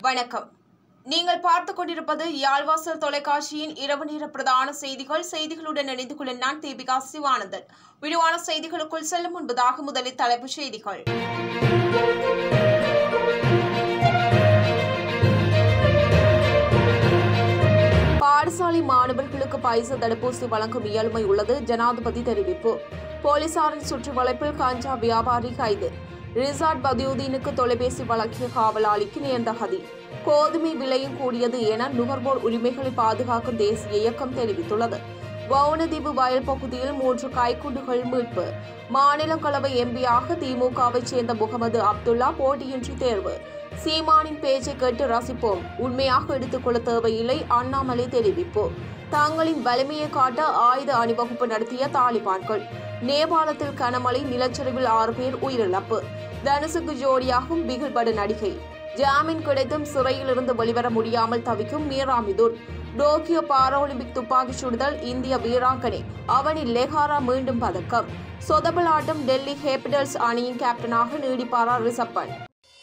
வணக்கம் நீங்கள் பார்த்துக் கொண்டிருப்பது யாழ்வாசல் தொலைக்காட்சியின் இரவு நேர பிரதான செய்திகள் செய்திகளுடன் இணைந்து கொள்ள நான் தீபிகா சிவானந்தன் விரிவான செய்திகளுக்குள் செல்லும் முன்பதாக முதலில் தலைப்புச் செய்திகள் பாடசாலை மாணவர்களுக்கு பைசா தடுப்பூசி வழங்கும் இயலுமை உள்ளது ஜனாதிபதி தெரிவிப்பு போலீசாரின் சுற்றி வளைப்பில் கஞ்சா வியாபாரி கைது ரிசார்ட் பதியுதீனுக்கு தொலைபேசி வழங்கிய காவலாளிக்கு நேர்ந்த கதி கோதுமை விலையும் கூடியது என நுகர்வோர் உரிமைகளை பாதுகாக்கும் தேசிய இயக்கம் தெரிவித்துள்ளது வவுனதீவு வயல் பகுதியில் மூன்று கைக்குண்டுகள் மீட்பு மாநிலங்களவை எம்பியாக திமுகவைச் சேர்ந்த முகமது அப்துல்லா போட்டியின்றி தேர்வு சீமானின் பேச்சை கேட்டு ரசிப்போம் உண்மையாக எடுத்துக்கொள்ள தேவையில்லை அண்ணாமலை தெரிவிப்பு தங்களின் வலிமையை காட்ட ஆயுத அணிவகுப்பு நடத்திய தாலிபான்கள் நேபாளத்தில் கனமழை நிலச்சரிவில் ஆறு பேர் உயிரிழப்பு தனுசுக்கு ஜோடியாகும் பிகில் பட நடிகை ஜாமீன் கிடைத்தும் சிறையிலிருந்து வெளிவர முடியாமல் தவிக்கும் மீராமிதுன் டோக்கியோ பாராலிம்பிக் துப்பாக்கிச் சுடுதல் இந்திய வீராங்கனை அவனி லெஹாரா மீண்டும் பதக்கம் சொதபல் ஆட்டம் டெல்லி கேபிட்டல்ஸ் அணியின் கேப்டனாக நீடிப்பாரா ரிஷப் பண்ட்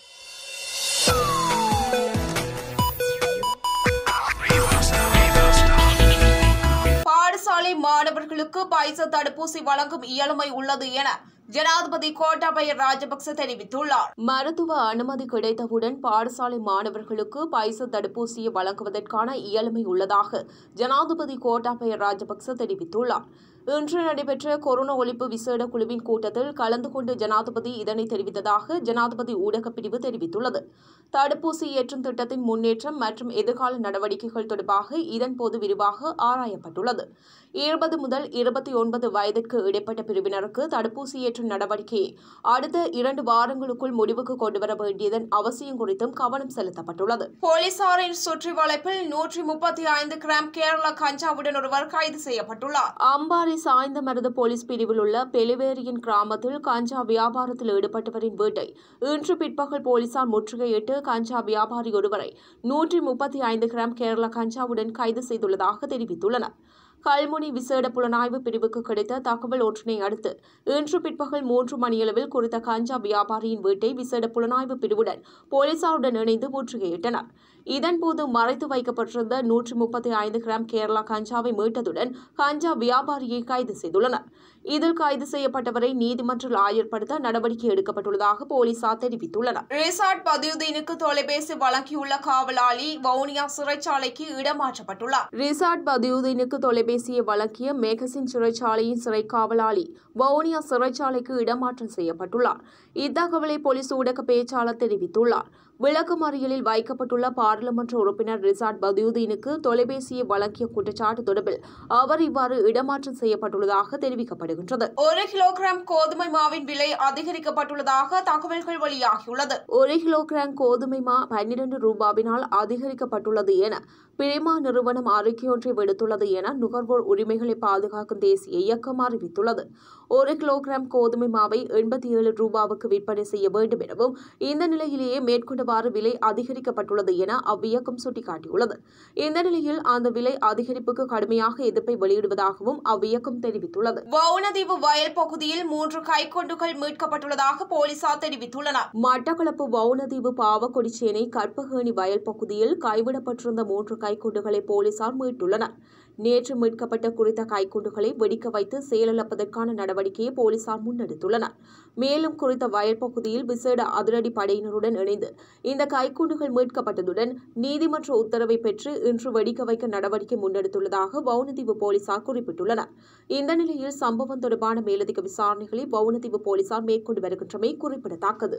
பாடசாலை மாணவர்களுக்கு பைசா தடுப்பூசி வழங்கும் இயலுமை உள்ளது என ஜனாதிபதி கோட்டாபய ராஜபக்ச தெரிவித்துள்ளார் மருத்துவ அனுமதி கிடைத்தவுடன் பாடசாலை மாணவர்களுக்கு பைசா தடுப்பூசியை வழங்குவதற்கான இயலுமை உள்ளதாக ஜனாதிபதி கோட்டாபய ராஜபக்ச தெரிவித்துள்ளார் இன்று நடைபெற்ற கொரோனா ஒழிப்பு விசேட குழுவின் கூட்டத்தில் கலந்து கொண்டு ஜனாதிபதி இதனை தெரிவித்ததாக ஜனாதிபதி ஊடகப் பிரிவு தெரிவித்துள்ளது தடுப்பூசி ஏற்றும் திட்டத்தின் முன்னேற்றம் மற்றும் எதிர்கால நடவடிக்கைகள் தொடர்பாக இதன்போது விரிவாக ஆராயப்பட்டுள்ளது இருபது முதல் இருபத்தி ஒன்பது வயதிற்கு இடைப்பட்ட பிரிவினருக்கு தடுப்பூசி ஏற்றும் நடவடிக்கையை அடுத்த இரண்டு வாரங்களுக்குள் முடிவுக்கு கொண்டுவர வேண்டியதன் அவசியம் குறித்தும் கவனம் செலுத்தப்பட்டுள்ளது போலீசாரின் சுற்றி வளைப்பில் நூற்றி முப்பத்தி ஐந்து கிராம் கேரள கஞ்சாவுடன் ஒருவர் கைது செய்யப்பட்டுள்ளார் அம்பாறை சாய்ந்தமருது போலீஸ் பிரிவில் உள்ள பெலிவேரியின் கிராமத்தில் கஞ்சா வியாபாரத்தில் ஈடுபட்டவரின் வீட்டை இன்று பிற்பகல் போலீசார் முற்றுகையிட்டு கஞ்சா வியாபாரி ஒருவரை நூற்றி முப்பத்தி ஐந்து கிராம் கேரள கஞ்சாவுடன் கைது செய்துள்ளதாக தெரிவித்துள்ளனர் கல்முனை விசேட புலனாய்வு பிரிவுக்கு கிடைத்த தகவல் ஒன்றினை அடுத்து இன்று பிற்பகல் மூன்று மணியளவில் குறித்த கஞ்சா வியாபாரியின் வீட்டை விசேட புலனாய்வு பிரிவுடன் போலீசாருடன் இணைந்து முற்றுகையிட்டனர் இதன்போது மறைத்து வைக்கப்பட்டிருந்த நூற்றி முப்பத்தி ஐந்து கிராம் கேரளா கஞ்சாவை மீட்டதுடன் கஞ்சா வியாபாரியை கைது செய்துள்ளனர் இதில் கைது செய்யப்பட்டவரை நீதிமன்றில் ஆயர்படுத்த நடவடிக்கை எடுக்கப்பட்டுள்ளதாக போலீசார் தெரிவித்துள்ளனர் ரிசார்ட் பதியுதீனுக்கு தொலைபேசி வழங்கியுள்ள காவலாளி வவுனியா சிறைச்சாலைக்கு இடமாற்றப்பட்டுள்ளார் ரிசார்ட் பதியுதீனுக்கு தொலைபேசியை வழங்கிய மேகசின் சிறைச்சாலையின் சிறை காவலாளி வவுனியா சிறைச்சாலைக்கு இடமாற்றம் செய்யப்பட்டுள்ளார் இத்தகவலை போலீஸ் ஊடக பேச்சாளர் தெரிவித்துள்ளார் விளக்குமறியலில் வைக்கப்பட்டுள்ள பாராளுமன்ற உறுப்பினர் ரிசார்ட் பதியுதீனுக்கு தொலைபேசியை வழங்கிய குற்றச்சாட்டு தொடர்பில் அவர் இவ்வாறு இடமாற்றம் செய்யப்பட்டுள்ளதாக தெரிவிக்கப்படுகின்றது ஒரு கிலோகிராம் கோதுமை மாவின் விலை அதிகரிக்கப்பட்டுள்ளதாக தகவல்கள் வெளியாகியுள்ளது ஒரு கிலோகிராம் கோதுமை மா பன்னிரண்டு ரூபாவினால் அதிகரிக்கப்பட்டுள்ளது என பிரிமா நிறுவனம் அறிக்கையொன்றை விடுத்துள்ளது என நுகர்வோர் உரிமைகளை பாதுகாக்கும் தேசிய இயக்கம் அறிவித்துள்ளது ஒரு கிலோகிராம் கோதுமை மாவை எண்பத்தி ஏழு ரூபாவுக்கு விற்பனை செய்ய வேண்டும் எனவும் இந்த நிலையிலேயே மேற்கொண்டவாறு விலை அதிகரிக்கப்பட்டுள்ளது என அவ்வியக்கம் சுட்டிக்காட்டியுள்ளது இந்த நிலையில் அந்த விலை அதிகரிப்புக்கு கடுமையாக எதிர்ப்பை வெளியிடுவதாகவும் அவ்வியக்கம் தெரிவித்துள்ளது வவுனதீவு வயல் பகுதியில் மூன்று கைக்கொண்டுகள் மீட்கப்பட்டுள்ளதாக போலீசார் தெரிவித்துள்ளனர் மட்டக்களப்பு வவுனதீவு பாவக்கொடிச்சேனை கற்பகேணி வயல் பகுதியில் கைவிடப்பட்டிருந்த மூன்று கைக்குண்டுகளை போலீசார் மீட்டுள்ளனர் நேற்று மீட்கப்பட்ட குறித்த கைக்குண்டுகளை வெடிக்க வைத்து செயலிழப்பதற்கான நடவடிக்கையை போலீசார் முன்னெடுத்துள்ளனர் மேலும் குறித்த வயல் பகுதியில் விசேட அதிரடி படையினருடன் இணைந்து இந்த கைக்குண்டுகள் மீட்கப்பட்டதுடன் நீதிமன்ற உத்தரவை பெற்று இன்று வெடிக்க வைக்க நடவடிக்கை முன்னெடுத்துள்ளதாக வவுனதீவு போலீசார் குறிப்பிட்டுள்ளனர் இந்த நிலையில் சம்பவம் தொடர்பான மேலதிக விசாரணைகளை வவுனதீவு போலீசார் மேற்கொண்டு வருகின்றமை குறிப்பிடத்தக்கது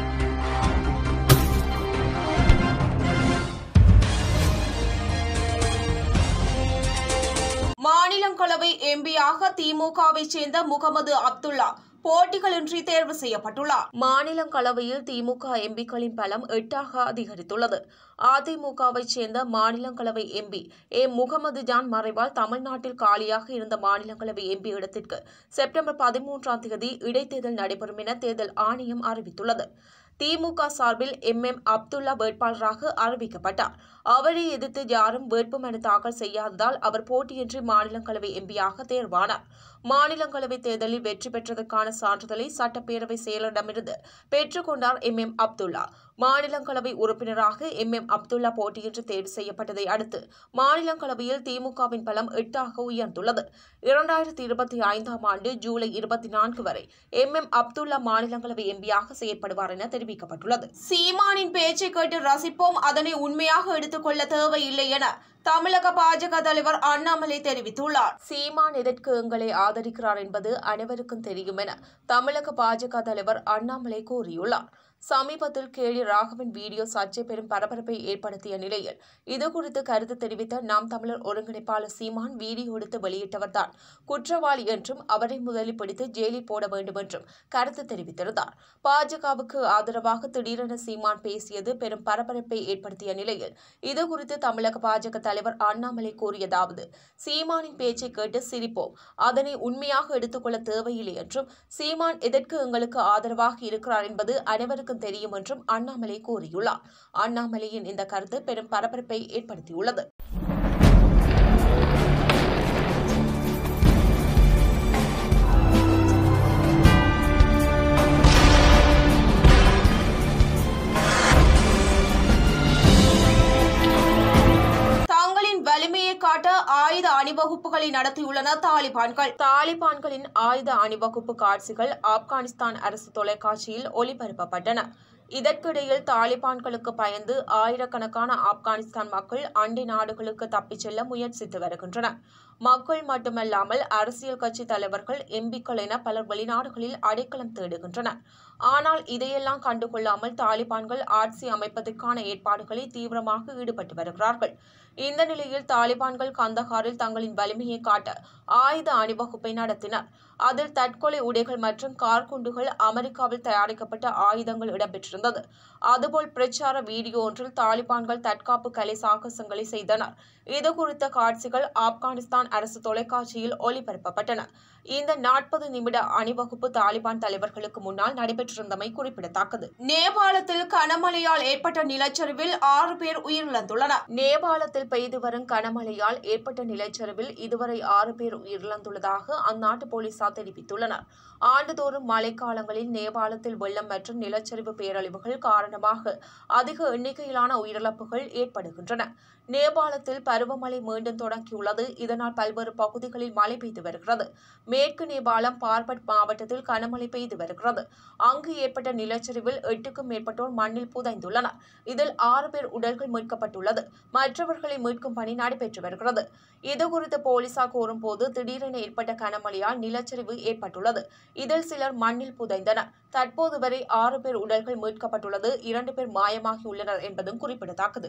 மாநிலங்களவை எம்பியாக திமுகவை சேர்ந்த முகமது அப்துல்லா போட்டிகளின்றி தேர்வு செய்யப்பட்டுள்ளார் மாநிலங்களவையில் திமுக எம்பிக்களின் பலம் எட்டாக அதிகரித்துள்ளது அதிமுகவை சேர்ந்த மாநிலங்களவை எம்பி ஏ முகமது ஜான் மறைவால் தமிழ்நாட்டில் காலியாக இருந்த மாநிலங்களவை எம்பி இடத்திற்கு செப்டம்பர் பதிமூன்றாம் தேதி இடைத்தேர்தல் நடைபெறும் என தேர்தல் ஆணையம் அறிவித்துள்ளது திமுக சார்பில் எம் எம் அப்துல்லா வேட்பாளராக அறிவிக்கப்பட்டார் அவரை எதிர்த்து யாரும் வேட்புமனு தாக்கல் செய்யாததால் அவர் போட்டியின்றி மாநிலங்களவை எம்பியாக தேர்வானார் மாநிலங்களவை தேர்தலில் வெற்றி பெற்றதற்கான சான்றிதழை சட்டப்பேரவை செயலரிடமிருந்து பெற்றுக்கொண்டார் எம் எம் அப்துல்லா மாநிலங்களவை உறுப்பினராக எம் எம் அப்துல்லா போட்டியின்றி தேர்வு செய்யப்பட்டதை அடுத்து மாநிலங்களவையில் திமுகவின் பலம் எட்டாக உயர்ந்துள்ளது இரண்டாயிரத்தி இருபத்தி ஐந்தாம் ஆண்டு ஜூலை இருபத்தி நான்கு வரை எம் எம் அப்துல்லா மாநிலங்களவை எம்பியாக செயற்படுவார் என தெரிவிக்கப்பட்டுள்ளது சீமானின் பேச்சை கேட்டு ரசிப்போம் அதனை உண்மையாக எடுத்துக்கொள்ள தேவையில்லை என தமிழக பாஜக தலைவர் அண்ணாமலை தெரிவித்துள்ளார் சீமான் எதற்கு எங்களை ஆதரிக்கிறார் என்பது அனைவருக்கும் தெரியும் என தமிழக பாஜக தலைவர் அண்ணாமலை கூறியுள்ளார் சமீபத்தில் கேளி ராகவன் வீடியோ சர்ச்சை பெரும் பரபரப்பை ஏற்படுத்திய நிலையில் இதுகுறித்து கருத்து தெரிவித்த நாம் தமிழர் ஒருங்கிணைப்பாளர் சீமான் வீடியோ எடுத்து வெளியிட்டவர்தான் குற்றவாளி என்றும் அவரை முதலில் பிடித்து ஜெயிலில் போட வேண்டும் என்றும் கருத்து தெரிவித்திருந்தார் பாஜகவுக்கு ஆதரவாக திடீரென சீமான் பேசியது பெரும் பரபரப்பை ஏற்படுத்திய நிலையில் இதுகுறித்து தமிழக பாஜக தலைவர் அண்ணாமலை கூறியதாவது சீமானின் பேச்சை கேட்டு சிரிப்போம் அதனை உண்மையாக எடுத்துக்கொள்ள தேவையில்லை என்றும் சீமான் எதற்கு எங்களுக்கு ஆதரவாக இருக்கிறார் என்பது அனைவருக்கும் தெரியும் என்றும் அண்ணாமலை கூறியுள்ளார் அண்ணாமலையின் இந்த கருத்து பெரும் பரபரப்பை ஏற்படுத்தியுள்ளது தங்களின் வலிமையை காட்ட ஆயுத அணிவகுப்புகளை நடத்தியுள்ளன தாலிபான்கள் தாலிபான்களின் ஆயுத அணிவகுப்பு காட்சிகள் ஆப்கானிஸ்தான் அரசு தொலைக்காட்சியில் ஒளிபரப்பப்பட்டன இதற்கிடையில் தாலிபான்களுக்கு பயந்து ஆயிரக்கணக்கான ஆப்கானிஸ்தான் மக்கள் அண்டை நாடுகளுக்கு தப்பிச் செல்ல முயற்சித்து வருகின்றனர் மக்கள் மட்டுமல்லாமல் அரசியல் கட்சி தலைவர்கள் எம்பிக்கள் என பலர் வெளிநாடுகளில் அடைக்கலம் தேடுகின்றனர் ஆனால் இதையெல்லாம் கண்டுகொள்ளாமல் தாலிபான்கள் ஆட்சி அமைப்பதற்கான ஏற்பாடுகளில் தீவிரமாக ஈடுபட்டு வருகிறார்கள் இந்த நிலையில் தாலிபான்கள் கந்தஹாரில் தங்களின் வலிமையை காட்ட ஆயுத அணிவகுப்பை நடத்தினர் அதில் தற்கொலை உடைகள் மற்றும் கார்குண்டுகள் அமெரிக்காவில் தயாரிக்கப்பட்ட ஆயுதங்கள் இடம்பெற்றிருந்தது அதுபோல் பிரச்சார வீடியோ ஒன்றில் தாலிபான்கள் தற்காப்பு கலை சாகசங்களை செய்தனர் இது குறித்த காட்சிகள் ஆப்கானிஸ்தான் அரசு தொலைக்காட்சியில் ஒளிபரப்பப்பட்டன இந்த நாற்பது நிமிட அணிவகுப்பு தாலிபான் தலைவர்களுக்கு முன்னால் நடைபெற்றிருந்தமை குறிப்பிடத்தக்கது நேபாளத்தில் கனமழையால் ஏற்பட்ட நிலச்சரிவில் ஆறு பேர் உயிரிழந்துள்ளனர் நேபாளத்தில் பெய்து வரும் கனமழையால் ஏற்பட்ட நிலச்சரிவில் இதுவரை ஆறு பேர் உயிரிழந்துள்ளதாக அந்நாட்டு போலீசார் தெரிவித்துள்ளனர் ஆண்டுதோறும் மழைக்காலங்களில் நேபாளத்தில் வெள்ளம் மற்றும் நிலச்சரிவு பேரழிவுகள் காரணமாக அதிக எண்ணிக்கையிலான உயிரிழப்புகள் ஏற்படுகின்றன நேபாளத்தில் பருவமழை மீண்டும் தொடங்கியுள்ளது இதனால் பல்வேறு பகுதிகளில் மழை பெய்து வருகிறது மேற்கு நேபாளம் பார்பட் மாவட்டத்தில் கனமழை பெய்து வருகிறது அங்கு ஏற்பட்ட நிலச்சரிவில் எட்டுக்கும் மேற்பட்டோர் மண்ணில் புதைந்துள்ளனர் இதில் ஆறு பேர் உடல்கள் மீட்கப்பட்டுள்ளது மற்றவர்களை மீட்கும் பணி நடைபெற்று வருகிறது இதுகுறித்து போலீசார் கூறும்போது திடீரென ஏற்பட்ட கனமழையால் நிலச்சரிவு ஏற்பட்டுள்ளது இதில் சிலர் மண்ணில் புதைந்தனர் தற்போது வரை ஆறு பேர் உடல்கள் மீட்கப்பட்டுள்ளது இரண்டு பேர் மாயமாகியுள்ளனர் என்பதும் குறிப்பிடத்தக்கது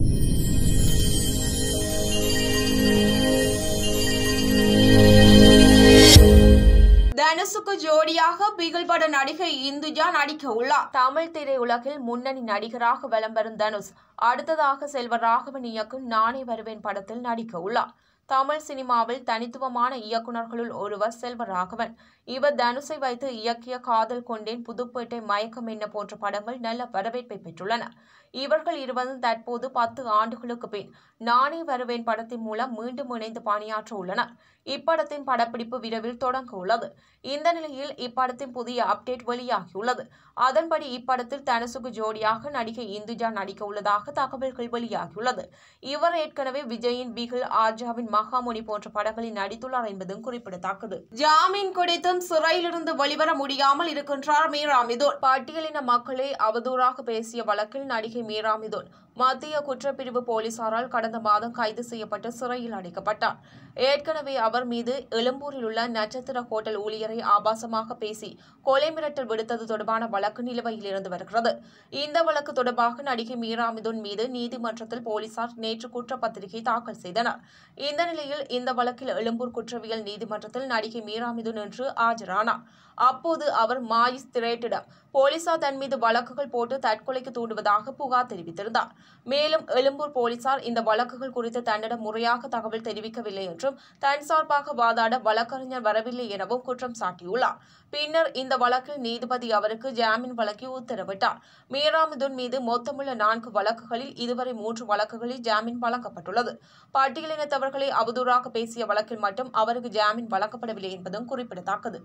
தனுஷுக்கு ஜோடியாக பிகில் பட நடிகை இந்துஜா நடிக்க உள்ளார் தமிழ் திரையுலகில் முன்னணி நடிகராக வலம் வரும் தனுஷ் அடுத்ததாக செல்வராகவன் இயக்கும் நானே வருவேன் படத்தில் நடிக்க உள்ளார் தமிழ் சினிமாவில் தனித்துவமான இயக்குநர்களுள் ஒருவர் செல்வராகவன் இவர் தனுஷை வைத்து இயக்கிய காதல் கொண்டேன் புதுப்பேட்டை மயக்கம் என்ன போன்ற படங்கள் நல்ல வரவேற்பை பெற்றுள்ளன இவர்கள் இருவரும் தற்போது பத்து ஆண்டுகளுக்கு பின் நானே வருவேன் படத்தின் மூலம் மீண்டும் இணைந்து பணியாற்ற உள்ளனர் இப்படத்தின் படப்பிடிப்பு விரைவில் தொடங்க உள்ளது இந்த நிலையில் இப்படத்தின் புதிய அப்டேட் வெளியாகியுள்ளது அதன்படி இப்படத்தில் தனுசுக்கு ஜோடியாக நடிகை இந்துஜா நடிக்க உள்ளதாக தகவல்கள் வெளியாகியுள்ளது இவர் ஏற்கனவே விஜயின் பிகில் ஆர்ஜாவின் மகாமுனி போன்ற படங்களில் நடித்துள்ளார் என்பதும் குறிப்பிடத்தக்கது ஜாமீன் கிடைத்தும் சிறையிலிருந்து வெளிவர முடியாமல் இருக்கின்றார் மீரா மிதுன் பட்டியலின மக்களை அவதூறாக பேசிய வழக்கில் நடிகை மீரா மிதுன் மத்திய குற்றப்பிரிவு போலீசாரால் கடந்த மாதம் கைது செய்யப்பட்டு சிறையில் அடைக்கப்பட்டார் ஏற்கனவே அவர் மீது எழும்பூரில் உள்ள நட்சத்திர ஹோட்டல் ஊழியரை ஆபாசமாக பேசி கொலை மிரட்டல் விடுத்தது தொடர்பான வழக்கு நிலுவையில் இருந்து வருகிறது இந்த வழக்கு தொடர்பாக நடிகை மீரா மிதுன் மீது நீதிமன்றத்தில் போலீசார் நேற்று குற்றப்பத்திரிகை தாக்கல் செய்தனர் இந்த நிலையில் இந்த வழக்கில் எழும்பூர் குற்றவியல் நீதிமன்றத்தில் நடிகை மீரா மிதுன் என்று ஆஜரானார் அப்போது அவர் மாயிஸ் திரேட்டிடம் போலீசார் தன் மீது வழக்குகள் போட்டு தற்கொலைக்கு தூண்டுவதாக புகார் தெரிவித்திருந்தார் மேலும் எழும்பூர் போலீசார் இந்த வழக்குகள் குறித்து தன்னிடம் முறையாக தகவல் தெரிவிக்கவில்லை என்றும் தன் சார்பாக வாதாட வழக்கறிஞர் வரவில்லை எனவும் குற்றம் சாட்டியுள்ளார் பின்னர் இந்த வழக்கில் நீதிபதி அவருக்கு ஜாமீன் வழங்கி உத்தரவிட்டார் மீராமிதுன் மீது மொத்தமுள்ள நான்கு வழக்குகளில் இதுவரை மூன்று வழக்குகளில் ஜாமீன் வழங்கப்பட்டுள்ளது பட்டியலினத்தவர்களை அவதூறாக பேசிய வழக்கில் மட்டும் அவருக்கு ஜாமீன் வழங்கப்படவில்லை என்பதும் குறிப்பிடத்தக்கது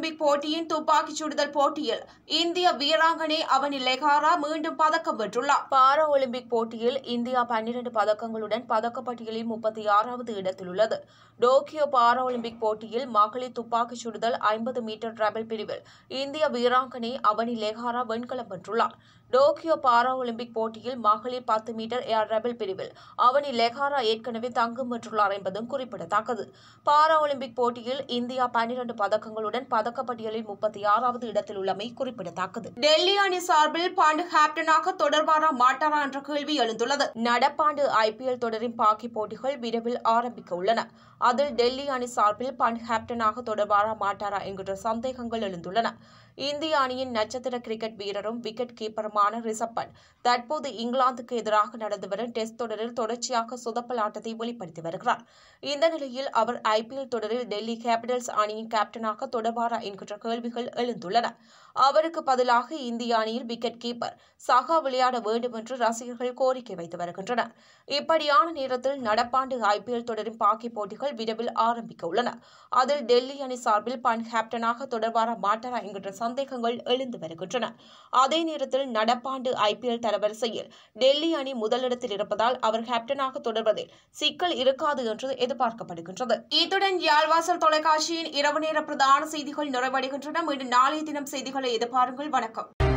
ஒலிம்பிக் போட்டியின் துப்பாக்கிச் சுடுதல் போட்டியில் இந்திய வீராங்கனை அவனி லெகாரா மீண்டும் பதக்கம் வென்றுள்ளார் பாரா ஒலிம்பிக் போட்டியில் இந்தியா பன்னிரண்டு பதக்கங்களுடன் பதக்கப்பட்டியலில் முப்பத்தி ஆறாவது இடத்தில் உள்ளது டோக்கியோ பாரா ஒலிம்பிக் போட்டியில் மகளிர் துப்பாக்கிச் சுடுதல் ஐம்பது மீட்டர் ரபல் பிரிவில் இந்திய வீராங்கனை அவனி லெகாரா வெண்கலம் வென்றுள்ளார் டோக்கியோ பாரா ஒலிம்பிக் போட்டியில் மகளிர் பத்து மீட்டர் ஏர் ரபல் பிரிவில் அவனி லெகாரா ஏற்கனவே தங்கம் வென்றுள்ளார் என்பதும் குறிப்பிடத்தக்கது பாரா ஒலிம்பிக் போட்டியில் இந்தியா பன்னிரண்டு பதக்கங்களுடன் பதக்கப்பட்டியலில் முப்பத்தி ஆறாவது இடத்தில் உள்ளமை குறிப்பிடத்தக்கது டெல்லி அணி சார்பில் பாண்டு கேப்டனாக தொடர்பாரா மாட்டாரா என்ற கேள்வி எழுந்துள்ளது நடப்பாண்டு ஐபிஎல் தொடரின் பாக்கி போட்டிகள் விரைவில் ஆரம்பிக்க உள்ளன அதில் டெல்லி அணி சார்பில் பண்ட் கேப்டனாக தொடர்பாரா மாட்டாரா என்கிற சந்தேகங்கள் எழுந்துள்ளன இந்திய அணியின் நட்சத்திர கிரிக்கெட் வீரரும் விக்கெட் கீப்பருமான ரிஷப் பண்ட் தற்போது இங்கிலாந்துக்கு எதிராக நடந்து வரும் டெஸ்ட் தொடரில் தொடர்ச்சியாக சொதப்பல் ஆட்டத்தை வெளிப்படுத்தி வருகிறார் இந்த நிலையில் அவர் ஐபிஎல் தொடரில் டெல்லி கேபிட்டல்ஸ் அணியின் கேப்டனாக தொடர்பாரா என்கிற கேள்விகள் எழுந்துள்ளன அவருக்கு பதிலாக இந்திய அணியில் விக்கெட் கீப்பர் சகா விளையாட வேண்டும் என்று ரசிகர்கள் கோரிக்கை வைத்து வருகின்றனர் இப்படியான நேரத்தில் நடப்பாண்டு ஐபிஎல் தொடரின் பாக்கி போட்டிகள் விரைவில் ஆரம்பிக்க உள்ளன அதில் டெல்லி அணி சார்பில் பண்ட் கேப்டனாக தொடர்பாரா மாட்டாரா என்கின்ற சந்தேகங்கள் எழுந்து வருகின்றன அதே நேரத்தில் நடப்பாண்டு ஐபிஎல் தரவரிசையில் டெல்லி அணி முதலிடத்தில் இருப்பதால் அவர் கேப்டனாக தொடர்வதில் சிக்கல் இருக்காது என்று எதிர்பார்க்கப்படுகின்றது இத்துடன் யாழ்வாசல் தொலைக்காட்சியின் இரவு நேர பிரதான செய்திகள் நிறைவடைகின்றன மீண்டும் நாளைய தினம் செய்திகளை எதிர்பாருங்கள் வணக்கம்